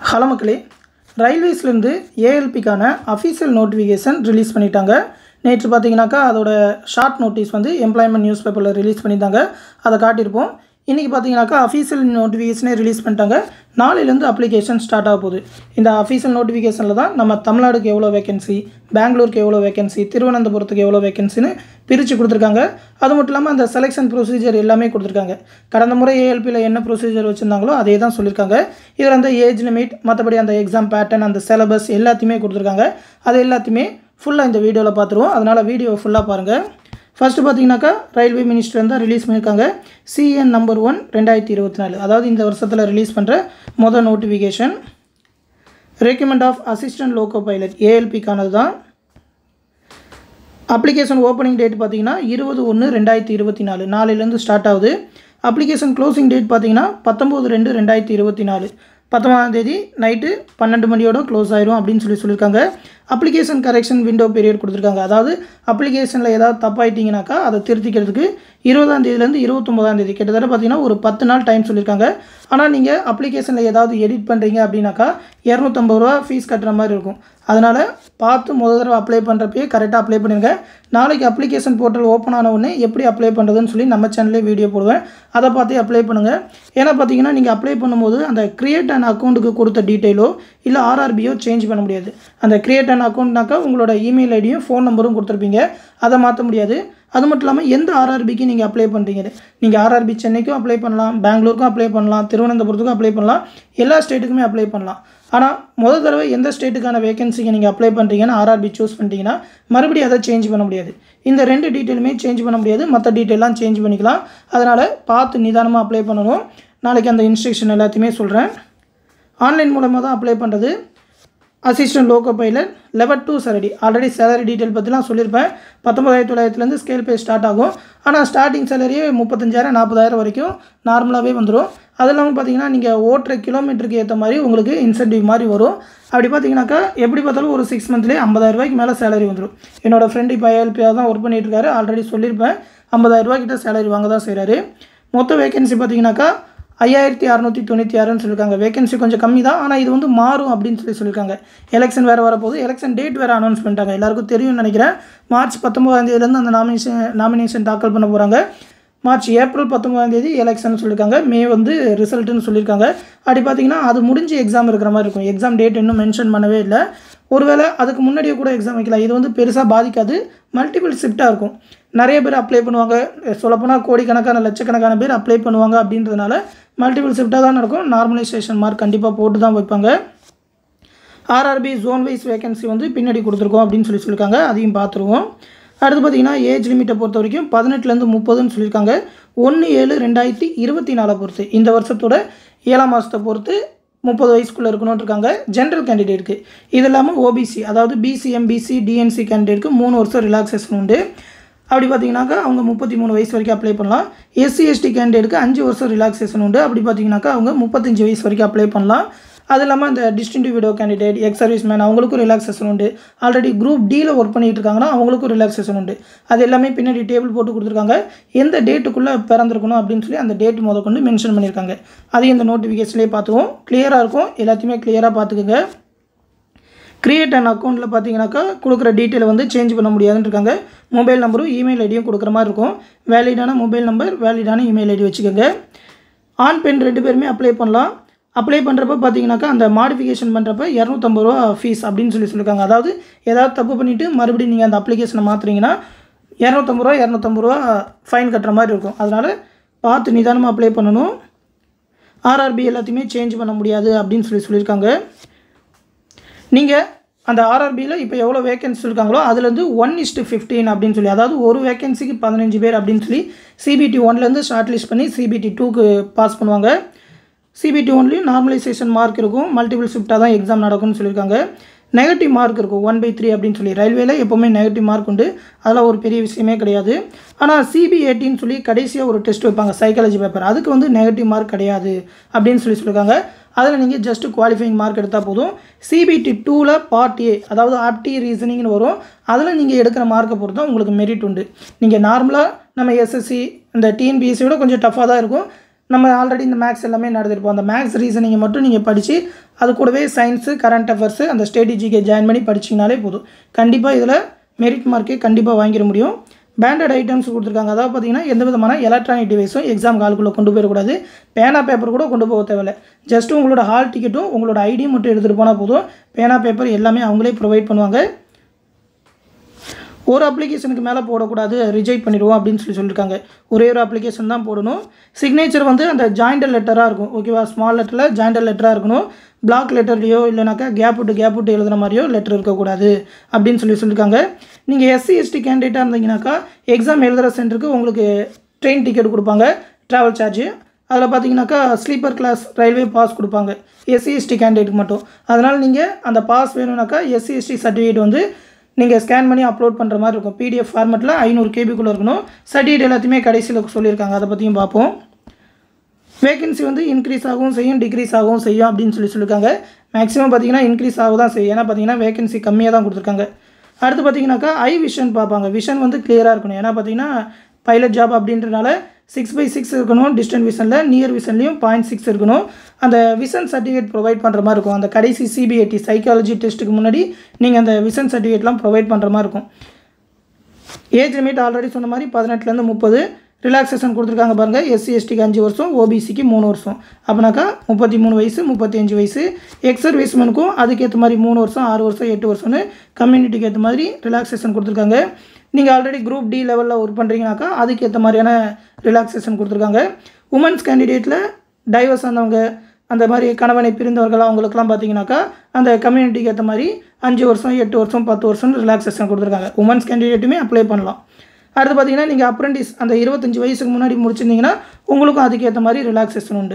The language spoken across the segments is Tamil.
ஹலோ மக்களே ரயில்வேஸ்லேருந்து ஏஎல்பிக்கான அஃபீஷியல் நோட்டிஃபிகேஷன் ரிலீஸ் பண்ணிட்டாங்க நேற்று பார்த்தீங்கன்னாக்கா அதோட ஷார்ட் நோட்டீஸ் வந்து எம்ப்ளாய்மெண்ட் நியூஸ் பேப்பரில் ரிலீஸ் பண்ணியிருந்தாங்க அதை காட்டியிருப்போம் இன்றைக்கி பார்த்தீங்கன்னாக்கா அஃபீஷியல் நோட்டிஃபிகேஷனே ரிலீஸ் பண்ணிட்டாங்க நாளையிலேருந்து அப்ளிகேஷன் ஸ்டார்ட் ஆக போகுது இந்த அஃபீஷியல் நோட்டிஃபிகேஷனில் தான் நம்ம தமிழ்நாடுக்கு எவ்வளோ வேகன்சி பெங்களூருக்கு எவ்வளோ வேகன்சி திருவனந்தபுரத்துக்கு எவ்வளோ வேகன்சின்னு பிரித்து கொடுத்துருக்காங்க அது மட்டும் இல்லாமல் அந்த செலெக்ஷன் ப்ரொசீஜர் எல்லாமே கொடுத்துருக்காங்க கடந்த முறை ஏஎல்பியில் என்ன ப்ரொசீஜர் வச்சுருந்தாங்களோ அதே தான் சொல்லியிருக்காங்க இதில் அந்த ஏஜ் லிமிட் மற்றபடி அந்த எக்ஸாம் பேட்டர்ன் அந்த சிலபஸ் எல்லாத்தையுமே கொடுத்துருக்காங்க அது எல்லாத்தையுமே ஃபுல்லாக இந்த வீடியோவில் பார்த்துருவோம் அதனால் வீடியோ ஃபுல்லாக பாருங்கள் ஃபஸ்ட்டு பார்த்தீங்கன்னாக்கா ரயில்வே மினிஸ்டர் தான் ரிலீஸ் பண்ணியிருக்காங்க சிஎன் நம்பர் ஒன் ரெண்டாயிரத்தி இருபத்தி நாலு அதாவது இந்த வருஷத்தில் ரிலீஸ் பண்ணுற மொதல் notification recruitment of assistant loco pilot ஏஎல்பிக்கானது தான் அப்ளிகேஷன் ஓப்பனிங் டேட் பார்த்தீங்கன்னா இருபது ஒன்று ரெண்டாயிரத்தி இருபத்தி நாலு நாளையிலேருந்து ஸ்டார்ட் ஆகுது அப்ளிகேஷன் க்ளோசிங் டேட் பார்த்தீங்கன்னா பத்தொம்போது ரெண்டு ரெண்டாயிரத்தி இருபத்தி நாலு பத்தொம்பதாம் தேதி நைட்டு பன்னெண்டு மணியோட க்ளோஸ் ஆயிரும் அப்படின்னு சொல்லி சொல்லியிருக்காங்க அப்ளிகேஷன் கரெக்ஷன் விண்டோ பீரியட் கொடுத்துருக்காங்க அதாவது அப்ளிகேஷனில் ஏதாவது தப்பாயிட்டீங்கனாக்கா அதை திருத்திக்கிறதுக்கு இருபதாம் தேதியிலேருந்து இருபத்தொம்போதாம் தேதி கிட்டத்தட்ட பார்த்தீங்கன்னா ஒரு பத்து நாள் டைம் சொல்லியிருக்காங்க ஆனால் நீங்கள் அப்ளிகேஷனில் ஏதாவது எடிட் பண்ணுறீங்க அப்படின்னாக்கா இரநூத்தம்பது ரூபா ஃபீஸ் கட்டுற மாதிரி இருக்கும் அதனால் பார்த்து முதல் தடவை அப்ளை பண்ணுறப்பயே கரெக்டாக அப்ளை பண்ணிடுங்க நாளைக்கு அப்ளிகேஷன் போர்ட்டல் ஓப்பன் ஆன உடனே எப்படி அப்ளை பண்ணுறதுன்னு சொல்லி நம்ம சேனல்லே வீடியோ போடுவேன் அதை பார்த்து அப்ளை பண்ணுங்கள் ஏன்னா பார்த்தீங்கன்னா நீங்கள் அப்ளை பண்ணும்போது அந்த கிரியேட் அண்ட் அக்கௌண்ட்டுக்கு கொடுத்த டீட்டெயிலோ இல்லை ஆர்ஆர்பியோ சேஞ்ச் பண்ண முடியாது அந்த கிரியேட் அண்ட் அக்கௌண்ட்னாக்கா உங்களோட இமெயில் ஐடியும் ஃபோன் நம்பரும் கொடுத்துருப்பீங்க அதை மாற்ற முடியாது அது மட்டும் இல்லாமல் எந்த ஆர்ஆர்பிக்கு நீங்கள் அப்ளை பண்ணுறீங்க நீங்கள் ஆர்ஆர்பி சென்னைக்கும் அப்ளை பண்ணலாம் பெங்களூருக்கும் அப்ளை பண்ணலாம் திருவனந்தபுரத்துக்கும் அப்ளை பண்ணலாம் எல்லா ஸ்டேட்டுக்குமே அப்ளை பண்ணலாம் ஆனால் முதல் தடவை எந்த ஸ்டேட்டுக்கான வேகன்சிக்கு நீங்கள் அப்ளை பண்ணுறீங்கன்னு ஆர்ஆர்பி சூஸ் பண்ணிட்டீங்கன்னா மறுபடியும் அதை சேஞ்ச் பண்ண முடியாது இந்த ரெண்டு டீட்டெயிலுமே சேஞ்ச் பண்ண முடியாது மற்ற டீட்டெயிலாம் சேஞ்ச் பண்ணிக்கலாம் அதனால் பார்த்து நிதானமாக அப்ளை பண்ணணும் நாளைக்கு அந்த இன்ஸ்ட்ரக்ஷன் எல்லாத்தையுமே சொல்கிறேன் ஆன்லைன் மூலமாக தான் அப்ளை பண்ணுறது assistant loco pilot level two சரடி ஆல்ரெடி சேலரி டீட்டெயில் பற்றிலாம் சொல்லியிருப்பேன் பத்தொம்பதாயிரத்தி தொள்ளாயிரத்துலேருந்து ஸ்கேல் பே ஸ்டார்ட் ஆகும் ஆனால் ஸ்டார்டிங் சேலரியே முப்பத்தஞ்சாயிரம் நாற்பதாயிரம் வரைக்கும் நார்மலாகவே வந்துடும் அது இல்லாமல் பார்த்தீங்கன்னா நீங்கள் ஓட்டுற கிலோமீட்டருக்கு ஏற்ற மாதிரி உங்களுக்கு இன்சென்டிவ் மாதிரி வரும் அப்படி பார்த்தீங்கன்னாக்கா எப்படி பார்த்தாலும் ஒரு சிக்ஸ் மந்த்லேயே ஐம்பதாயிரம் ரூபாய்க்கு மேலே சேலரி வந்துடும் என்னோடய ஃப்ரெண்டு இப்போ ஏஎல்பியாக தான் ஒர்க் பண்ணிட்டு இருக்காரு ஆல்ரெடி சொல்லியிருப்பேன் ஐம்பதாயிரம் ரூபாய்க்கிட்ட சேலரி வாங்க தான் செய்கிறாரு மொத்த வேகன்சி பார்த்தீங்கன்னாக்கா ஐயாயிரத்தி அறநூற்றி தொண்ணூற்றி ஆறுன்னு சொல்லியிருக்காங்க வேகன்சி கொஞ்சம் கம்மி தான் ஆனால் இது வந்து மாறும் அப்படின்னு சொல்லி சொல்லியிருக்காங்க எலெக்ஷன் வேறு வரப்போகுது எலெக்ஷன் டேட் வேறு அனௌன்ஸ் பண்ணிட்டாங்க எல்லாருக்கும் தெரியும்னு நினைக்கிறேன் மார்ச் பத்தொம்போதாம் தேதியிலேருந்து அந்த நாமினேஷன் நாமினேஷன் தாக்கல் பண்ண போகிறாங்க மார்ச் ஏப்ரல் பத்தொம்பதாம் தேதி எலெக்ஷன் சொல்லியிருக்காங்க மே வந்து ரிசல்ட்டுன்னு சொல்லியிருக்காங்க அப்படி பார்த்தீங்கன்னா அது முடிஞ்சு எக்ஸாம் இருக்கிற மாதிரி இருக்கும் எக்ஸாம் டேட் இன்னும் மென்ஷன் பண்ணவே இல்லை ஒருவேளை அதுக்கு முன்னாடியே கூட எக்ஸாம் வைக்கலாம் இது வந்து பெருசாக பாதிக்காது மல்டிபிள் ஷிஃப்ட்டாக இருக்கும் நிறைய பேர் அப்ளை பண்ணுவாங்க சொல்லப்போனால் கோடிக்கணக்கான லட்சக்கணக்கான பேர் அப்ளை பண்ணுவாங்க அப்படின்றதுனால மல்டிபிள் ஷிஃப்ட்டாக தான் நடக்கும் நார்மலைசேஷன் மார்க் கண்டிப்பாக போட்டு தான் வைப்பாங்க ஆர்ஆர்பி ஜோன் வைஸ் வேகன்சி வந்து பின்னாடி கொடுத்துருக்கோம் அப்படின்னு சொல்லி சொல்லியிருக்காங்க அதையும் பார்த்துருவோம் அடுத்து பார்த்தீங்கன்னா ஏஜ் லிமிட்டை பொறுத்த வரைக்கும் பதினெட்டுலேருந்து முப்பதுன்னு சொல்லியிருக்காங்க ஒன்று ஏழு ரெண்டாயிரத்தி இருபத்தி நாலை பொறுத்து இந்த வருஷத்தோட ஏழாம் மாதத்தை பொறுத்து முப்பது வயசுக்குள்ளே இருக்கணும்னு இருக்காங்க ஜென்ரல் கேண்டிடேட்டுக்கு இது இல்லாமல் ஓபிசி அதாவது பிசி எம்பிசி டிஎன்சி கேண்டிடேட்டுக்கு மூணு வருஷம் ரிலாக்ஸேஷன் உண்டு அப்படி பார்த்தீங்கன்னாக்கா அவங்க முப்பத்தி மூணு வயசு வரைக்கும் அப்ளை பண்ணலாம் எஸ்சி எஸ்டி கேண்டிடேட்டுக்கு அஞ்சு வருஷம் ரிலாக்ஸேஷன் உண்டு அப்படி பார்த்தீங்கன்னாக்கா அவங்க முப்பத்தஞ்சு வயசு வரைக்கும் அப்ளை பண்ணலாம் அது இல்லாமல் இந்த distinctive widow candidate ex service man அவங்களுக்கும் ரிலாக்ஸேஷன் உண்டு ஆல்ரெடி குரூப் டியில் ஒர்க் பண்ணிட்டு இருக்காங்கன்னா அவங்களுக்கும் ரிலாக்ஸேஷன் உண்டு அது எல்லாமே பின்னாடி டேபிள் போட்டு கொடுத்துருக்காங்க எந்த டேட்டுக்குள்ளே பிறந்திருக்கணும் அப்படின்னு சொல்லி அந்த டேட் முத கொண்டு மென்ஷன் பண்ணியிருக்காங்க அதையும் இந்த நோட்டிஃபிகேஷன்லேயே பார்த்துவோம் கிளியராக இருக்கும் எல்லாத்தையுமே கிளியராக பார்த்துக்குங்க கிரியேட் அண்ட் அக்கௌண்ட்டில் பார்த்தீங்கன்னாக்கா கொடுக்குற டீட்டெயிலை வந்து சேஞ்ச் பண்ண முடியாதுன்னு இருக்காங்க மொபைல் நம்பரும் இமெயில் ஐடியும் கொடுக்குற மாதிரி இருக்கும் வேலிடான மொபைல் நம்பர் வேலிடான இமெயில் ஐடி வச்சுக்கோங்க ஆண் பெண் ரெண்டு பேருமே அப்ளை பண்ணலாம் அப்ளை பண்ணுறப்ப பார்த்தீங்கன்னாக்கா அந்த மாடிஃபிகேஷன் பண்ணுறப்ப இரநூத்தம்பது ரூபா ஃபீஸ் அப்படின்னு சொல்லி சொல்லியிருக்காங்க அதாவது ஏதாவது தப்பு பண்ணிவிட்டு மறுபடியும் நீங்கள் அந்த அப்ளிகேஷனை மாற்றுறீங்கன்னா இரநூத்தம்பது ரூபா இரநூத்தம்பது ரூபா ஃபைன் கட்டுற மாதிரி இருக்கும் அதனால் பார்த்து நிதானமாக அப்ளை பண்ணணும் ஆர்ஆர்பி எல்லாத்தையுமே சேஞ்ச் பண்ண முடியாது அப்படின்னு சொல்லி சொல்லியிருக்காங்க நீங்கள் அந்த ஆர்ஆர்பியில் இப்போ எவ்வளோ வேகன்சி இருக்காங்களோ அதுலேருந்து ஒன் இஸ்ட்டு ஃபிஃப்டீன் அப்படின்னு சொல்லி அதாவது ஒரு வேகன்சிக்கு பதினஞ்சு பேர் அப்படின்னு சொல்லி சிபிடி ஒன்லேருந்து ஷார்ட் லிஸ்ட் பண்ணி சிபிடி டூக்கு பாஸ் பண்ணுவாங்க சிபிடி ஒன்லேயும் நார்மலைசேஷன் மார்க் இருக்கும் மல்டிபிள் ஷிஃப்ட்டாக தான் எக்ஸாம் நடக்கும்னு சொல்லியிருக்காங்க நெகட்டிவ் மார்க் இருக்கும் ஒன் பை த்ரீ அப்படின்னு சொல்லி ரயில்வேல எப்போவுமே நெகட்டிவ் மார்க் உண்டு அதெல்லாம் ஒரு பெரிய விஷயமே கிடையாது ஆனால் சிபிஏடின்னு சொல்லி கடைசியாக ஒரு டெஸ்ட் வைப்பாங்க சைக்காலஜி பேப்பர் அதுக்கு வந்து நெகட்டிவ் மார்க் கிடையாது அப்படின்னு சொல்லி சொல்லியிருக்காங்க அதில் நீங்கள் ஜஸ்ட் குவாலிஃபைங் மார்க் எடுத்தால் போதும் சிபிடி டூவில் பார்ட் ஏ அதாவது ஆப்டி ரீசனிங்னு வரும் அதில் நீங்கள் எடுக்கிற மார்க்கை பொறுத்து உங்களுக்கு மெரிட் உண்டு நீங்கள் நார்மலாக நம்ம எஸ்எஸ்சி இந்த டிஎன்பிஎஸ்சியோட கொஞ்சம் டஃப்பாக தான் இருக்கும் நம்ம ஆல்ரெடி இந்த மேக்ஸ் எல்லாமே நடந்திருப்போம் அந்த மேக்ஸ் ரீசனிங்கை மட்டும் நீங்கள் படித்து அது கூடவே சயின்ஸு கரண்ட் அஃபேர்ஸு அந்த ஸ்டேடிஜிக்கை ஜாயின் பண்ணி படிச்சிங்கனாலே போதும் கண்டிப்பாக இதில் மெரிட் மார்க்கே கண்டிப்பாக வாங்கிட முடியும் பேண்டட் ஐட்டம்ஸ் கொடுத்துருக்காங்க அதாவது பார்த்தீங்கன்னா எந்த விதமான எலக்ட்ரானிக் டிவைஸும் எக்ஸாம் கால்குள்ளே கொண்டு போயிடக்கூடாது பேனா பேப்பர் கூட கொண்டு போக தேவையில்லை ஜஸ்ட் உங்களோட ஹால் டிக்கெட்டும் உங்களோட ஐடி மட்டும் எடுத்துகிட்டு போனால் போதும் பேனா பேப்பர் எல்லாமே அவங்களே ப்ரொவைட் பண்ணுவாங்க ஒரு அப்ளிகேஷனுக்கு மேலே போடக்கூடாது ரிஜெக்ட் பண்ணிடுவோம் அப்படின்னு சொல்லி சொல்லியிருக்காங்க ஒரே ஒரு அப்ளிகேஷன் தான் போடணும் சிக்னேச்சர் வந்து அந்த ஜாயிண்டல் லெட்டராக இருக்கும் ஓகேவா ஸ்மால் லெட்டரில் ஜாயிண்டல் லெட்டராக இருக்கணும் பிளாக் லெட்டர்லையோ இல்லைனாக்கா கேப் விட்டு கேப் விட்டு எழுதுன மாதிரியோ லெட்டர் இருக்கக்கூடாது அப்படின்னு சொல்லி சொல்லியிருக்காங்க நீங்கள் எஸ்சி எஸ்டி கேண்டிடேட்டாக இருந்தீங்கன்னாக்கா எக்ஸாம் எழுதுகிற சென்டருக்கு உங்களுக்கு ட்ரெயின் டிக்கெட் கொடுப்பாங்க ட்ராவல் சார்ஜ் அதில் பார்த்தீங்கன்னாக்கா ஸ்லீப்பர் கிளாஸ் ரயில்வே பாஸ் கொடுப்பாங்க எஸ்சி எஸ்டி கேண்டிடேட்டுக்கு மட்டும் அதனால் நீங்கள் அந்த பாஸ் வேணும்னாக்கா எஸ்சி எஸ்டி சர்டிஃபிகேட் வந்து நீங்கள் ஸ்கேன் பண்ணி அப்லோட் பண்ணுற மாதிரி இருக்கும் பிடிஎஃப் ஃபார்மெட்டில் ஐநூறு கேபிக்குள்ளே இருக்கணும் சர்டிஃபிகேட் எல்லாத்தையுமே கடைசியில் சொல்லியிருக்காங்க அதை பற்றியும் பார்ப்போம் வேகன்சி வந்து இன்க்ரீஸ் ஆகவும் செய்யும் டிக்ரீஸ் ஆகவும் செய்யும் அப்படின்னு சொல்லி சொல்லியிருக்காங்க மேக்ஸிமம் பார்த்தீங்கன்னா இன்க்ரீஸ் ஆக தான் செய்யும் ஏன்னா பார்த்தீங்கன்னா வேகன்சி கம்மியாக தான் கொடுத்துருக்காங்க அடுத்து பார்த்தீங்கன்னாக்கா ஐ விஷன் பார்ப்பாங்க விஷன் வந்து கிளியராக இருக்கணும் ஏன்னா பார்த்தீங்கன்னா பைலட் ஜாப் அப்படின்றனால சிக்ஸ் பை சிக்ஸ் இருக்கணும் டிஸ்டன்ட் விஷனில் நியர் விஷன்லையும் பாயிண்ட் சிக்ஸ் இருக்கணும் அந்த விஷன் சர்டிஃபிகேட் ப்ரொவைட் பண்ணுற மாதிரி இருக்கும் அந்த கடைசி சிபிஐடி சைக்காலஜி டெஸ்ட்டுக்கு முன்னாடி நீங்கள் அந்த விஷன் சர்டிஃபிகேட்லாம் ப்ரொவைட் பண்ணுற மாதிரி இருக்கும் ஏஜ் லிமிட் ஆல்ரெடி சொன்ன மாதிரி பதினெட்டுலேருந்து முப்பது ரிலாக்ஸேஷன் கொடுத்துருக்காங்க பாருங்கள் எஸ்சி எஸ்டிக்கு அஞ்சு வருஷம் ஓபிசிக்கு மூணு வருஷம் அப்படின்னாக்கா முப்பத்தி மூணு வயசு முப்பத்தி அஞ்சு வயசு எக்ஸ் சர்வீஸ்மேனுக்கும் அதுக்கேற்ற மாதிரி மூணு வருஷம் ஆறு வருஷம் எட்டு வருஷம்னு கம்யூனிட்டிக்கு ஏற்ற மாதிரி ரிலாக்ஸேஷன் கொடுத்துருக்காங்க நீங்கள் ஆல்ரெடி குரூப் டி லெவலில் ஒர்க் பண்ணுறீங்கனாக்கா அதுக்கேற்ற மாதிரியான ரிலாக்ஸேஷன் கொடுத்துருக்காங்க உமன்ஸ் கேண்டிடேட்டில் டைவர்ஸ் ஆனவங்க அந்த மாதிரி கணவனை பிரிந்தவர்கள் அவங்களுக்குலாம் பார்த்தீங்கன்னாக்கா அந்த கம்யூனிட்டிக்கு ஏற்ற மாதிரி அஞ்சு வருஷம் எட்டு வருஷம் பத்து வருஷம் ரிலாக்ஸேஷன் கொடுத்துருக்காங்க உமன்ஸ் கேண்டிடேட்டுமே அப்ளை பண்ணலாம் அடுத்து பார்த்தீங்கன்னா நீங்கள் அப்ரெண்டிஸ் அந்த இருபத்தஞ்சி வயசுக்கு முன்னாடி முடிச்சிருந்தீங்கன்னா உங்களுக்கும் அதுக்கேற்ற மாதிரி ரிலாக்ஸேஷன் உண்டு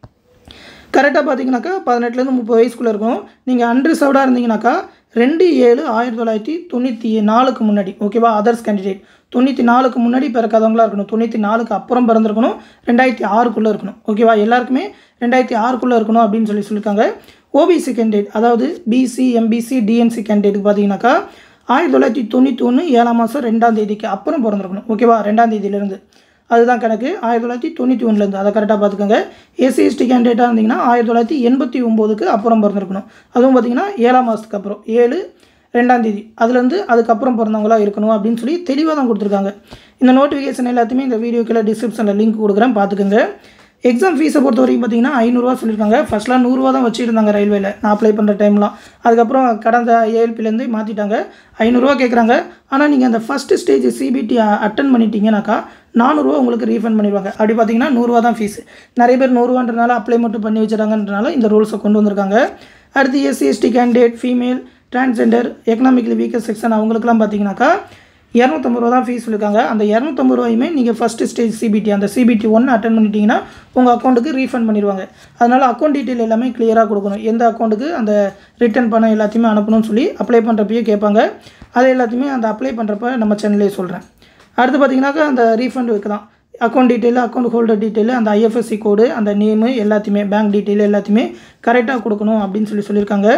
கரெக்டாக பார்த்தீங்கன்னாக்கா பதினெட்டுலேருந்து முப்பது வயசுக்குள்ளே இருக்கணும் நீங்கள் அன்ரிசர்வ்டாக இருந்தீங்கன்னாக்கா ரெண்டு ஏழு ஆயிரத்தி தொள்ளாயிரத்தி தொண்ணூற்றி நாலுக்கு முன்னாடி ஓகேவா அதர்ஸ் கேண்டிடேட் தொண்ணூற்றி நாலுக்கு முன்னாடி பிறக்காதவங்களா இருக்கணும் தொண்ணூற்றி நாலுக்கு அப்புறம் பிறந்திருக்கணும் ரெண்டாயிரத்தி ஆறுக்குள்ளே இருக்கணும் ஓகேவா எல்லாருக்குமே ரெண்டாயிரத்தி ஆறுக்குள்ளே இருக்கணும் அப்படின்னு சொல்லி சொல்லியிருக்காங்க ஓபிசி கேண்டிடேட் அதாவது பிசி எம்பிசி டிஎன்சி கேண்டிடேட் பார்த்தீங்கன்னாக்கா ஆயிரத்தி தொள்ளாயிரத்தி தொண்ணூற்றி ஒன்று ஏழாம் மாதம் ரெண்டாம் தேதிக்கு அப்புறம் பிறந்திருக்கணும் ஓகேவா ரெண்டாம் தேதியிலேருந்து அதுதான் கணக்கு ஆயிரத்தி தொள்ளாயிரத்தி தொண்ணூற்றி ஒன்றுலேருந்து அதை கரெக்டாக பார்த்துக்கோங்க எஸ்சி எஸ்டி கேண்டிடேட்டாக இருந்தீங்கன்னா ஆயிரத்தி தொள்ளாயிரத்தி எண்பத்தி ஒம்போதுக்கு அப்புறம் பிறந்திருக்கணும் அதுவும் பார்த்தீங்கன்னா ஏழாம் மாதத்துக்கு அப்புறம் ஏழு ரெண்டாம் தேதி அதுலேருந்து அதுக்கப்புறம் பிறந்தவங்களா இருக்கணும் அப்படின்னு சொல்லி தெளிவாக தான் கொடுத்துருக்காங்க இந்த நோட்டிஃபிகேஷன் எல்லாத்தையுமே இந்த வீடியோக்கில் டிஸ்கிரிப்ஷனில் லிங்க் கொடுக்குறேன் பார்த்துக்கோங்க எக்ஸாம் ஃபீஸை பொறுத்த வரைக்கும் பார்த்தீங்கன்னா ஐநூறுரூவா சொல்லியிருக்காங்க ஃபஸ்ட்லாம் நூறுரூவா தான் வச்சுருந்தாங்க ரயில்வேல நான் அப்ளை பண்ணுற டைம்லாம் அதுக்கப்புறம் கடந்த ஏஎல்பிலேருந்து மாற்றிட்டாங்க ஐநூறுரூவா கேட்குறாங்க ஆனால் நீங்கள் அந்த ஃபஸ்ட்டு ஸ்டேஜ் சிபிடி அட்டன் பண்ணிட்டீங்கன்னாக்கா நானூறுரூவா உங்களுக்கு ரீஃபண்ட் பண்ணிடுவாங்க அப்படி பார்த்தீங்கன்னா நூறுரூவா தான் ஃபீஸ் நிறைய பேர் நூறுரூவான்றனால அப்ளை மட்டும் பண்ணி வச்சுறாங்கன்றனால இந்த ரூல்ஸை கொண்டு வந்திருக்காங்க அடுத்து SC ST candidate female transgender economically weaker section அவங்களுக்குலாம் பார்த்தீங்கன்னாக்கா இரநூத்தம்பது ரூபா தான் ஃபீஸ் சொல்லியிருக்காங்க அந்த இரநூத்தம்பது ரூபாயுமே நீங்கள் ஃபஸ்ட்டு ஸ்டேஜ் சிபிடி அந்த சிபிடி ஒன்று அட்டன் பண்ணிட்டீங்கன்னா உங்கள் அக்கௌண்ட்டுக்கு ரீஃபண்ட் பண்ணிடுவாங்க அதனால் அக்கௌண்ட் டீட்டெயில் எல்லாமே கிளியராக கொடுக்கணும் எந்த அக்கௌண்ட்டுக்கு அந்த ரிட்டர்ன் பணம் எல்லாத்தையுமே அனுப்பணும்னு சொல்லி அப்ளை பண்ணுறப்பயே கேட்பாங்க அதை எல்லாத்தையுமே அந்த அப்ளை பண்ணுறப்ப நம்ம சேனல்லே சொல்கிறேன் அடுத்து பார்த்தீங்கன்னாக்கா அந்த ரீஃபண்ட் வைக்கலாம் account detail account holder detail அந்த ஐஎஃப்எஸ்சி கோடு அந்த நேமு எல்லாத்தையுமே பேங்க் டீட்டெயில் எல்லாத்தையுமே கரெக்டாக கொடுக்கணும் அப்படின்னு சொல்லி சொல்லியிருக்காங்க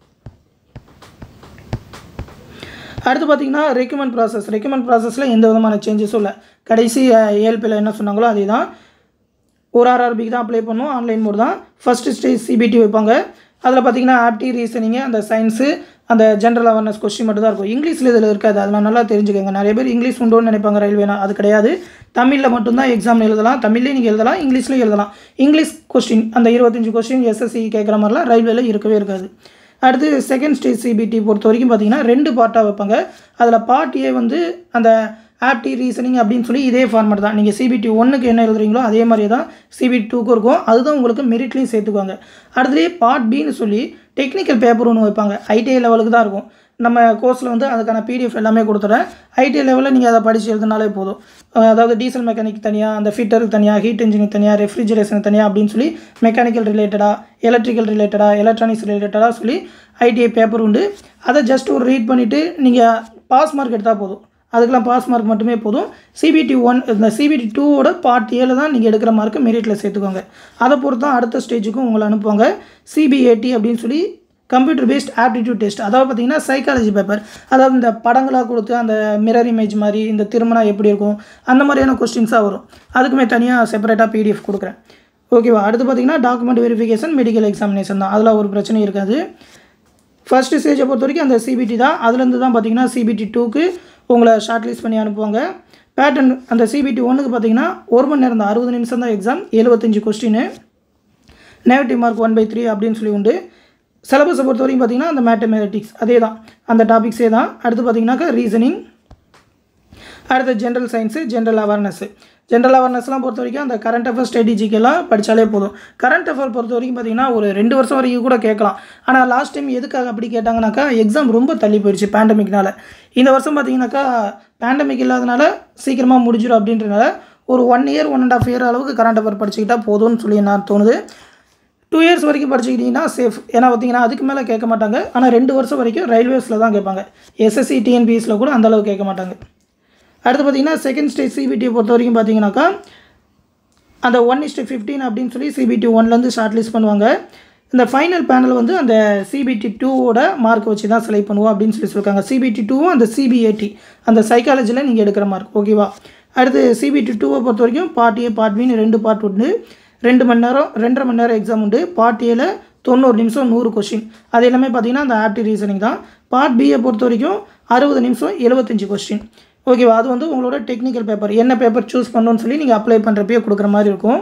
அடுத்து பார்த்தீங்கன்னா ரெக்கமெண்ட் ப்ராசஸ் ரெக்கமெண்ட் ப்ராசஸில் எந்த விதமான சேஞ்சஸும் இல்லை கடைசி ஏஎல்பியில் என்ன சொன்னாங்களோ அதே தான் ஒரு ஆர்ஆர்பிக்கு தான் அப்ளை பண்ணும் ஆன்லைன் மோட் தான் ஃபஸ்ட்டு ஸ்டேஜ் சிபிடி வைப்பாங்க அதில் பார்த்தீங்கன்னா ஆப்டி ரீசனிங்கு அந்த சயின்ஸு அந்த ஜென்ரல் அவேர்னஸ் கொஸ்டின் மட்டும் தான் இருக்கும் இங்கிலீஷில் இதில் இருக்காது அதெல்லாம் நல்லா தெரிஞ்சுக்கோங்க நிறைய பேர் இங்கிலீஷ் உண்டோன்னு நினைப்பாங்க ரயில்வேனா அது கிடையாது தமிழில் மட்டும்தான் எக்ஸாம் எழுதலாம் தமிழ்லேயும் நீங்கள் எழுதலாம் இங்கிலீஷ்லேயும் எழுதலாம் இங்கிலீஷ் கொஸ்டின் அந்த இருபத்தஞ்சு கொஸ்டின் எஸ்எஸ்சி கேட்குற மாதிரிலாம் ரயில்வேல இருக்கவே இருக்காது அடுத்து செகண்ட் ஸ்டேஜ் சிபிடி பொறுத்த வரைக்கும் பார்த்தீங்கன்னா ரெண்டு பார்ட்டாக வைப்பாங்க அதில் பார்ட் ஏ வந்து அந்த ஆப்டி ரீசனிங் அப்படின்னு சொல்லி இதே ஃபார்மேட் தான் நீங்கள் சிபிடி ஒன்றுக்கு என்ன எழுதுறீங்களோ அதே மாதிரியே தான் சிபிடி டூக்கு இருக்கும் அதுதான் உங்களுக்கு மெரிட்லேயும் சேர்த்துக்குவாங்க அடுத்ததே பார்ட் பின்னு சொல்லி டெக்னிக்கல் பேப்பர் ஒன்று வைப்பாங்க ஐடிஐ லெவலுக்கு தான் இருக்கும் நம்ம கோர்ஸில் வந்து அதுக்கான பிடிஎஃப் எல்லாமே கொடுத்துறேன் ஐடி லெவலில் நீங்கள் அதை படித்து எழுதினாலே போதும் அஹ் அதாவது டீசல் மெக்கானிக் தனியாக அந்த ஃபிட்டருக்கு தனியாக ஹீட் இன்ஜினுக்கு தனியாக ரெஃப்ரிஜரேஷன் தனியாக அப்படின்னு சொல்லி மெக்கானிக்கல் ரிலேட்டடாக எலக்ட்ரிக்கல் ரிலேட்டடாக எலக்ட்ரானிக்ஸ் ரிலேட்டடாக சொல்லி ஐடிஐ பேப்பர் உண்டு அதை ஜஸ்ட் ஒரு ரீட் பண்ணிவிட்டு நீங்கள் பாஸ் மார்க் எடுத்தால் போதும் அதுக்கெலாம் பாஸ் மார்க் மட்டுமே போதும் சிபிடி ஒன் இந்த சிபிடி டூவோட பார்ட் ஏழு தான் நீங்கள் எடுக்கிற மார்க்கு மெரிட்டில் சேர்த்துக்கோங்க அதை பொறுத்து தான் அடுத்த ஸ்டேஜுக்கும் உங்களை அனுப்புவாங்க சிபிஏடி அப்படின்னு சொல்லி கம்ப்யூட்டர் பேஸ்ட் ஆப்டிடியூட் டெஸ்ட் அதாவது பார்த்தீங்கன்னா சைக்காலஜி பேப்பர் அதாவது இந்த படங்களாக கொடுத்து அந்த மிரர் இமேஜ் மாதிரி இந்த திருமணம் எப்படி இருக்கும் அந்த மாதிரியான கொஸ்டின்ஸாக வரும் அதுக்குமே தனியாக செப்பரேட்டாக பிடிஎஃப் கொடுக்குறேன் ஓகேவா அடுத்து பார்த்தீங்கன்னா டாக்குமெண்ட் வெரிஃபிகேஷன் மெடிக்கல் எக்ஸாமினேஷன் தான் அதில் ஒரு பிரச்சனையும் இருக்காது ஃபர்ஸ்ட் ஸ்டேஜை பொறுத்த வரைக்கும் அந்த சிபிடி தான் அதுலேருந்து தான் பார்த்தீங்கன்னா சிபிடி டூக்கு உங்களை ஷார்ட் லிஸ்ட் பண்ணி அனுப்புவாங்க பேட்டர்ன் அந்த சிபிடி ஒன்றுக்கு பார்த்தீங்கன்னா ஒரு மணி நேரம் தான் அறுபது நிமிஷம் தான் எக்ஸாம் எழுபத்தஞ்சு question negative mark one by three அப்படின்னு சொல்லி உண்டு சிலபஸை பொறுத்த வரைக்கும் பார்த்தீங்கன்னா அந்த மேத்தமேட்டிக்ஸ் அதே தான் அந்த டாபிக்ஸே தான் அடுத்து பார்த்தீங்கன்னாக்கா ரீசனிங் அடுத்து general science general awareness general அவேர்னஸ்லாம் பொறுத்த வரைக்கும் அந்த கரண்ட் அஃபேர் ஸ்ட்ராட்டஜிக்கெல்லாம் படித்தாலே போதும் கரண்ட் அஃபேர் பொறுத்த வரைக்கும் பார்த்தீங்கன்னா ஒரு ரெண்டு வருஷம் வரைக்கும் கூட கேட்கலாம் ஆனால் லாஸ்ட் டைம் எதுக்காக அப்படி கேட்டாங்கனாக்கா எக்ஸாம் ரொம்ப தள்ளி போயிடுச்சு பேண்டமிக்னால இந்த வருஷம் பார்த்தீங்கன்னாக்கா பேண்டமிக் இல்லாதனால சீக்கிரமாக முடிஞ்சிடும் அப்படின்றனால ஒரு one year one and half year அளவுக்கு கரண்ட் அஃபேர் படிச்சுக்கிட்டா போதும்னு சொல்லி நான் தோணுது டூ இயர்ஸ் வரைக்கும் படிச்சுக்கிட்டிங்கன்னா சேஃப் ஏன்னா பார்த்தீங்கன்னா அதுக்கு மேலே கேட்க மாட்டாங்க ஆனால் ரெண்டு வருஷம் வரைக்கும் ரயில்வேஸில் தான் கேட்பாங்க எஸ்எஸ்சி டிஎன்பிஎஸில் கூட அந்த அளவுக்கு கேட்க மாட்டாங்க அடுத்து பார்த்தீங்கன்னா செகண்ட் ஸ்டேஜ் சிபிடியை பொறுத்த வரைக்கும் பார்த்தீங்கன்னாக்கா அந்த ஒன் இஸ்டு ஃபிஃப்டீன் அப்படின்னு சொல்லி சிபிடி ஒன்லேருந்து ஷார்ட் லிஸ்ட் பண்ணுவாங்க இந்த ஃபைனல் பேனல் வந்து அந்த சிபிடி டூவோட மார்க் வச்சு தான் செலக்ட் பண்ணுவோம் அப்படின்னு சொல்லி சொல்லியிருக்காங்க சிபிடி டூவும் அந்த சிபிஏடி அந்த சைக்காலஜியில் நீங்கள் எடுக்கிற மார்க் ஓகேவா அடுத்து சிபிடி டூவை பொறுத்த வரைக்கும் பார்ட் ஏ பார்ட் பின்னு ரெண்டு பார்ட் உண்டு ரெண்டு மணி நேரம் ரெண்டரை மணி நேரம் எக்ஸாம் உண்டு பார்ட் ஏல தொண்ணூறு நிமிஷம் நூறு கொஷின் அது எல்லாமே பார்த்தீங்கன்னா அந்த ஆப்டி ரீசனிங் தான் பார்ட் பியை பொறுத்த வரைக்கும் அறுபது நிமிஷம் எழுபத்தஞ்சு கொஸ்டின் ஓகேவா அது வந்து உங்களோட டெக்னிக்கல் பேப்பர் என்ன பேப்பர் சூஸ் பண்ணணும்னு சொல்லி நீங்கள் அப்ளை பண்ணுறப்பயே கொடுக்குற மாதிரி இருக்கும்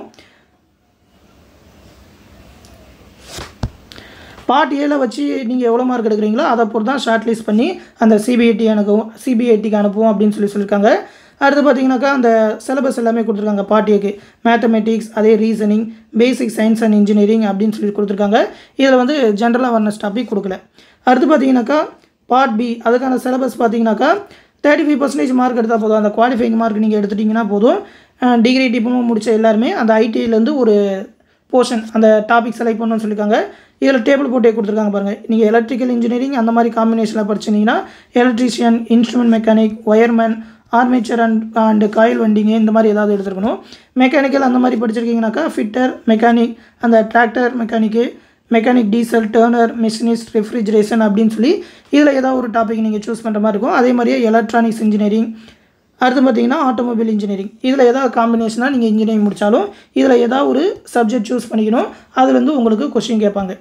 பார்ட் ஏல வச்சு நீங்கள் எவ்வளோ மார்க் எடுக்கிறீங்களோ அதை பொறுத்து தான் ஷார்ட் லிஸ்ட் பண்ணி அந்த சிபிஐடி அனுப்புவோம் சிபிஐடிக்கு அனுப்புவோம் அப்படின்னு சொல்லி சொல்லியிருக்காங்க அடுத்து பார்த்தீங்கன்னாக்கா அந்த சிலபஸ் எல்லாமே கொடுத்துருக்காங்க பார்ட் ஏக்கு மேத்தமெட்டிக்ஸ் அதே reasoning basic science and engineering அப்படின்னு சொல்லி கொடுத்துருக்காங்க இதில் வந்து ஜென்ரல் அவேர்னஸ் டாபிக் கொடுக்கல அடுத்து பார்த்தீங்கன்னாக்கா பார்ட் பி அதுக்கான சிலபஸ் பார்த்தீங்கன்னாக்கா தேர்ட்டி ஃபைவ் பர்சன்டேஜ் மார்க் எடுத்தால் போதும் அந்த குவாலிஃபைங் மார்க் நீங்கள் எடுத்துட்டிங்கன்னா போதும் டிகிரி டிப்ளமோ முடித்த எல்லாருமே அந்த ஐடிஐலேருந்து ஒரு போர்ஷன் அந்த டாபிக் செலக்ட் பண்ணணும்னு சொல்லியிருக்காங்க இதில் டேபிள் போட்டே கொடுத்துருக்காங்க பாருங்கள் நீங்கள் எலக்ட்ரிக்கல் இன்ஜினியரிங் அந்த மாதிரி காம்பினேஷனில் படிச்சிங்கன்னா electrician instrument mechanic wireman armature and and coil வண்டிங்க இந்த மாதிரி ஏதாவது எடுத்துருக்கணும் மெக்கானிக்கல் அந்த மாதிரி படிச்சிருக்கீங்கனாக்கா ஃபிட்டர் மெக்கானிக் அந்த tractor mechanic mechanic diesel turner machinist refrigeration அப்படின்னு சொல்லி இதில் ஏதாவது ஒரு டாபிக் நீங்கள் சூஸ் பண்ணுற மாதிரி இருக்கும் அதே மாதிரியே எலக்ட்ரானிக்ஸ் இன்ஜினியரிங் அடுத்து பார்த்தீங்கன்னா ஆட்டோமொபைல் இன்ஜினியரிங் இதில் ஏதாவது காம்பினேஷனாக நீங்கள் இன்ஜினியரிங் முடித்தாலும் இதில் ஏதாவது ஒரு சப்ஜெக்ட் சூஸ் பண்ணிக்கணும் அதுலேருந்து உங்களுக்கு கொஸ்டின் கேட்பாங்க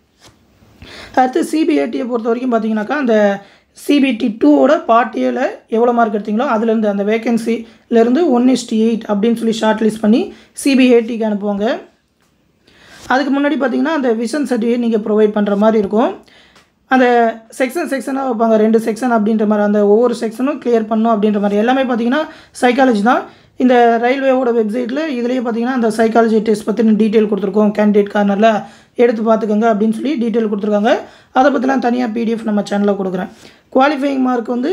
அடுத்து சிபிஐடியை பொறுத்த வரைக்கும் பார்த்தீங்கன்னாக்கா அந்த சிபிடி டூவோட பார்ட் ஏல எவ்வளோ மார்க் எடுத்தீங்களோ அதுலேருந்து அந்த வேகன்சிலேருந்து ஒன் இஸ்டி எயிட் அப்படின்னு சொல்லி ஷார்ட் லிஸ்ட் பண்ணி சிபிஐடிக்கு அனுப்புவாங்க அதுக்கு முன்னாடி பார்த்தீங்கன்னா அந்த விஷன் சர்டிஃபிகேட் நீங்கள் ப்ரொவைட் பண்ணுற மாதிரி இருக்கும் அந்த செக்ஷன் செக்ஷனாக வைப்பாங்க ரெண்டு செக்ஷன் அப்படின்ற மாதிரி அந்த ஒவ்வொரு செக்ஷனும் கிளியர் பண்ணணும் அப்படின்ற மாதிரி எல்லாமே பார்த்தீங்கன்னா சைக்காலஜி தான் இந்த ரயில்வேவோட வெப்சைட்டில் இதுலேயே பார்த்தீங்கன்னா அந்த சைக்காலஜி டெஸ்ட் பற்றின டீட்டெயில் கொடுத்துருக்கோம் கேண்டிடேட் கார்னரில் எடுத்து பார்த்துக்கோங்க அப்படின்னு சொல்லி டீட்டெயில் கொடுத்துருக்காங்க அதை பற்றிலாம் தனியாக பிடிஎஃப் நம்ம சேனலில் கொடுக்குறேன் குவாலிஃபையிங் மார்க் வந்து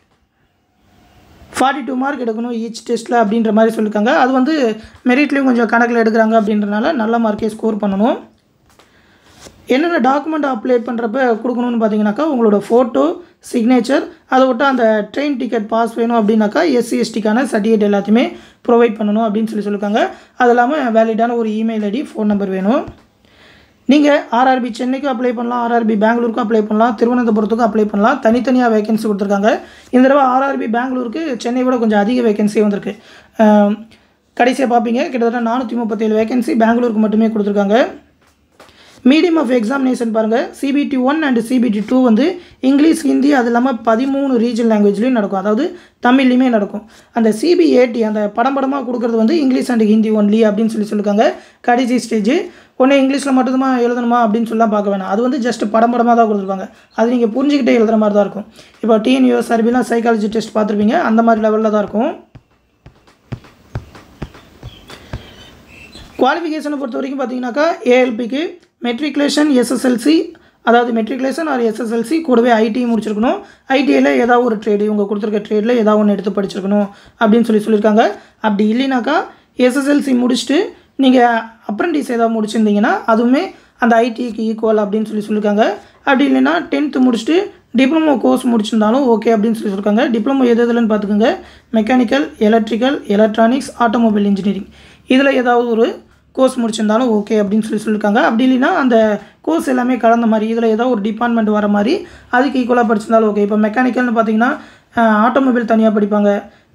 ஃபார்ட்டி டூ மார்க் எடுக்கணும் ஈச் டெஸ்ட்டில் அப்படின்ற மாதிரி சொல்லியிருக்காங்க அது வந்து மெரிட்லேயும் கொஞ்சம் கணக்கில் எடுக்கிறாங்க அப்படின்றனால நல்ல மார்க்கே ஸ்கோர் பண்ணணும் என்னென்ன டாக்குமெண்ட் அப்ளை பண்ணுறப்ப கொடுக்கணும்னு பார்த்தீங்கன்னாக்கா உங்களோட ஃபோட்டோ சிக்னேச்சர் அதை விட்டு அந்த ட்ரெயின் டிக்கெட் பாஸ் வேணும் அப்படின்னாக்கா எஸ்சி எஸ்டிக்கான சர்டிஃபிகேட் எல்லாத்தையுமே ப்ரொவைட் பண்ணணும் அப்படின்னு சொல்லி சொல்லியிருக்காங்க அது இல்லாமல் வேலிடான ஒரு இமெயில் ஐடி ஃபோன் நம்பர் வேணும் நீங்கள் ஆர்ஆர்பி சென்னைக்கும் அப்ளை பண்ணலாம் ஆர்ஆர்பி பெங்களூருக்கும் அப்ளை பண்ணலாம் திருவனந்தபுரத்துக்கும் அப்ளை பண்ணலாம் தனித்தனியாக வேகன்சி கொடுத்துருக்காங்க இந்த தடவை ஆர்ஆர்பி பெங்களூருக்கு சென்னை விட கொஞ்சம் அதிக வேகன்சி வந்திருக்கு கடைசியாக பார்ப்பீங்க கிட்டத்தட்ட நானூற்றி முப்பத்தேழு வேகன்சி பெங்களூருக்கு மட்டுமே கொடுத்துருக்காங்க மீடியம் ஆஃப் எக்ஸாமினேஷன் பாருங்கள் CBT one and CBT two வந்து இங்கிலீஷ் ஹிந்தி அது இல்லாமல் பதிமூணு ரீஜனல் லாங்குவேஜ்லேயும் நடக்கும் அதாவது தமிழ்லையுமே நடக்கும் அந்த சிபிஏடி அந்த படம் படமாக கொடுக்குறது வந்து இங்கிலீஷ் அண்ட் ஹிந்தி ஒன்லி அப்படின்னு சொல்லி சொல்லியிருக்காங்க கடைசி ஸ்டேஜ் ஒன்று இங்கிலீஷில் மட்டும்தான் எழுதணுமா அப்படின்னு சொல்லலாம் பார்க்க வேணாம் அது வந்து ஜஸ்ட் படம் படமாக தான் கொடுத்துருப்பாங்க அது நீங்கள் புரிஞ்சுக்கிட்டே எழுதுகிற மாதிரி தான் இருக்கும் இப்போ டிஎன்யூஎஸ் ஆர்பிலாம் சைக்காலஜி டெஸ்ட் பார்த்துருப்பீங்க அந்த மாதிரி லெவலில் தான் இருக்கும் குவாலிஃபிகேஷனை பொறுத்த வரைக்கும் பார்த்தீங்கன்னாக்கா ஏஎல்பிக்கு மெட்ரிகுலேஷன் எஸ்எஸ்எல்சி அதாவது மெட்ரிகுலேஷன் ஆர் எஸ்எஸ்எல்சி கூடவே ஐடி முடிச்சிருக்கணும் ஐடியில் ஏதாவது ஒரு ட்ரேடு இவங்க கொடுத்துருக்க ட்ரேடில் ஏதாவது ஒன்று எடுத்து படிச்சிருக்கணும் அப்படின்னு சொல்லி சொல்லியிருக்காங்க அப்படி இல்லைனாக்கா எஸ்எஸ்எல்சி முடிச்சுட்டு நீங்கள் அப்ரண்டிஸ் ஏதாவது முடிச்சிருந்தீங்கன்னா அதுவுமே அந்த ஐடிக்கு ஈக்குவல் அப்படின்னு சொல்லி சொல்லியிருக்காங்க அப்படி இல்லைன்னா டென்த்து முடிச்சுட்டு டிப்ளமோ கோர்ஸ் முடிச்சிருந்தாலும் ஓகே அப்படின்னு சொல்லி சொல்லியிருக்காங்க டிப்ளமோ எது எதுலன்னு பார்த்துக்கோங்க mechanical electrical electronics automobile engineering இதில் ஏதாவது ஒரு கோர்ஸ் முடிச்சிருந்தாலும் ஓகே அப்படின்னு சொல்லி சொல்லியிருக்காங்க அப்படி இல்லைன்னா அந்த கோர்ஸ் எல்லாமே கலந்த மாதிரி இதில் ஏதோ ஒரு டிபார்ட்மெண்ட் வர மாதிரி அதுக்கு ஈக்குவலாக படிச்சிருந்தாலும் ஓகே இப்போ மெக்கானிக்கல்னு பார்த்தீங்கன்னா ஆட்டோமொபைல் தனியாக படிப்பாங்க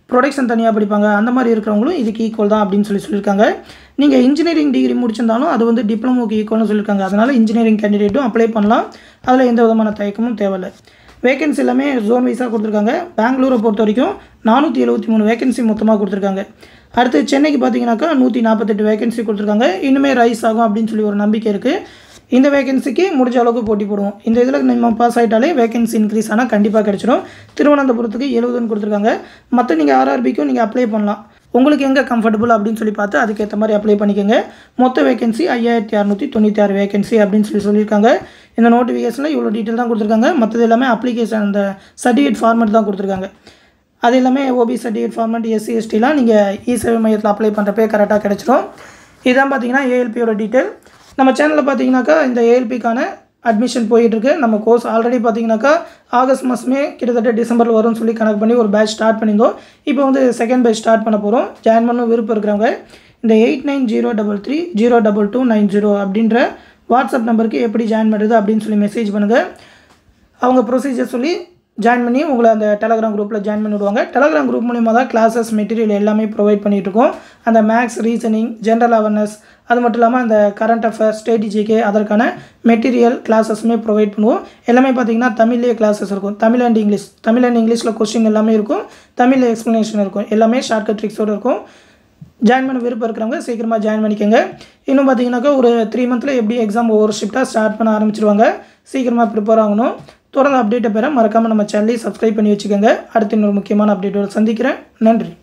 ப்ரொடக்ஷன் தனியாக படிப்பாங்க அந்த மாதிரி இருக்கிறவங்களும் இதுக்கு ஈக்குவல் தான் அப்படின்னு சொல்லி சொல்லியிருக்காங்க நீங்கள் இன்ஜினியரிங் டிகிரி முடிச்சிருந்தாலும் அது வந்து டிப்ளமோக்கு ஈக்குவல்னு சொல்லியிருக்காங்க அதனால் இன்ஜினியரிங் கேண்டிடேட்டும் அப்ளை பண்ணலாம் அதில் எந்த விதமான தயக்கமும் தேவையில்லை வேகன்சி எல்லாமே ஜோன் வைஸாக கொடுத்துருக்காங்க பெங்களூரை பொறுத்த வரைக்கும் நானூற்றி எழுபத்தி மூணு வேகன்சி மொத்தமாக கொடுத்துருக்காங்க அடுத்து சென்னைக்கு பார்த்தீங்கன்னாக்கா நூற்றி நாற்பத்தெட்டு வேகன்சி கொடுத்துருக்காங்க இன்னுமே ரைஸ் ஆகும் அப்படின்னு சொல்லி ஒரு நம்பிக்கை இருக்குது இந்த வேகன்சிக்கு முடிஞ்ச அளவுக்கு போட்டி போடுவோம் இந்த இதில் நம்ம பாஸ் ஆகிட்டாலே வேகன்சி இன்க்ரீஸ் ஆனால் கண்டிப்பாக கிடச்சிடும் திருவனந்தபுரத்துக்கு எழுபதுன்னு கொடுத்துருக்காங்க மற்ற நீங்கள் ஆர்ஆர்பிக்கும் நீங்கள் அப்ளை பண்ணலாம் உங்களுக்கு எங்கே கம்ஃபர்டபுள் அப்படின்னு சொல்லி பார்த்து அதுக்கேற்ற மாதிரி அப்ளை பண்ணிக்கோங்க மொத்த வேகன்சி ஐயாயிரத்தி அறநூற்றி தொண்ணூற்றி ஆறு வேகன்சி அப்படின்னு சொல்லி சொல்லியிருக்காங்க இந்த நோட்டிஃபிகேஷனில் இவ்வளோ டீட்டெயில் தான் கொடுத்துருக்காங்க மற்றது எல்லாமே அப்ளிகேஷன் அந்த சர்டிஃபிகேட் ஃபார்மேட் தான் கொடுத்துருக்காங்க அது எல்லாமே ஓபி சர்டிஃபிகேட் ஃபார்மேட் எஸ்சி எஸ்டிலாம் நீங்கள் இ சேவை மையத்தில் அப்ளை பண்ணுறப்பே கரெக்டாக கிடச்சிரும் இதான் பார்த்தீங்கன்னா ஏஎல்பியோட டீட்டெயில் நம்ம சேனலில் பார்த்தீங்கன்னாக்கா இந்த ஏஎல்பிக்கான அட்மிஷன் போயிட்டுருக்கு நம்ம கோர்ஸ் ஆல்ரெடி பார்த்தீங்கன்னாக்கா ஆகஸ்ட் மாதமே கிட்டத்தட்ட டிசம்பரில் வரும்னு சொல்லி கணக்கு பண்ணி ஒரு பேட்ச் ஸ்டார்ட் பண்ணியிருந்தோம் இப்போ வந்து செகண்ட் பேட்ச் ஸ்டார்ட் பண்ண போகிறோம் ஜாயின் பண்ண விருப்பம் இருக்கிறவங்க இந்த eight nine zero double three zero double two nine zero அப்படின்ற வாட்ஸ்அப் நம்பருக்கு எப்படி ஜாயின் பண்ணுறது அப்படின்னு சொல்லி மெசேஜ் பண்ணுங்கள் அவங்க ப்ரொசீஜர் சொல்லி ஜாயின் பண்ணி உங்களை அந்த டெலகிராம் குரூப்பில் ஜாயின் பண்ணி விடுவாங்க டெலகிராம் குரூப் மூலிமா தான் கிளாஸஸ் மெட்டீரியல் எல்லாமே ப்ரொவைட் பண்ணிட்டு இருக்கோம் அந்த மேக்ஸ் ரீசனிங் ஜென்ரல் அவேர்னஸ் அது மட்டும் இல்லாமல் அந்த கரண்ட் அஃபேர்ஸ் ஸ்ட்ராட்டஜிக்கு அதற்கான மெட்டீரியல் கிளாஸஸுமே ப்ரொவைட் பண்ணுவோம் எல்லாமே பார்த்தீங்கன்னா தமிழ்லேயே கிளாஸஸ் இருக்கும் Tamil and English Tamil and இங்கிலீஷில் கொஸ்டின் எல்லாமே இருக்கும் தமிழில் எக்ஸ்ப்ளனேஷன் இருக்கும் எல்லாமே ஷார்ட்கட் ட்ரிக்ஸோடு இருக்கும் ஜாயின் பண்ண விருப்பம் இருக்கிறவங்க சீக்கிரமாக ஜாயின் பண்ணிக்கோங்க இன்னும் பார்த்தீங்கன்னாக்கா ஒரு த்ரீ மந்தில் எப்படி எக்ஸாம் ஒவ்வொரு ஷிஃப்ட்டாக ஸ்டார்ட் பண்ண ஆரம்பிச்சிருவாங்க சீக்கிரமாக ப்ரிப்பேர் ஆகணும் தொடர்ந்து அப்டேட்டை பெற மறக்காமல் நம்ம சேனலையும் சப்ஸ்கிரைப் பண்ணி வச்சுக்கோங்க அடுத்து இன்னொரு முக்கியமான அப்டேட்டோட சந்திக்கிறேன் நன்றி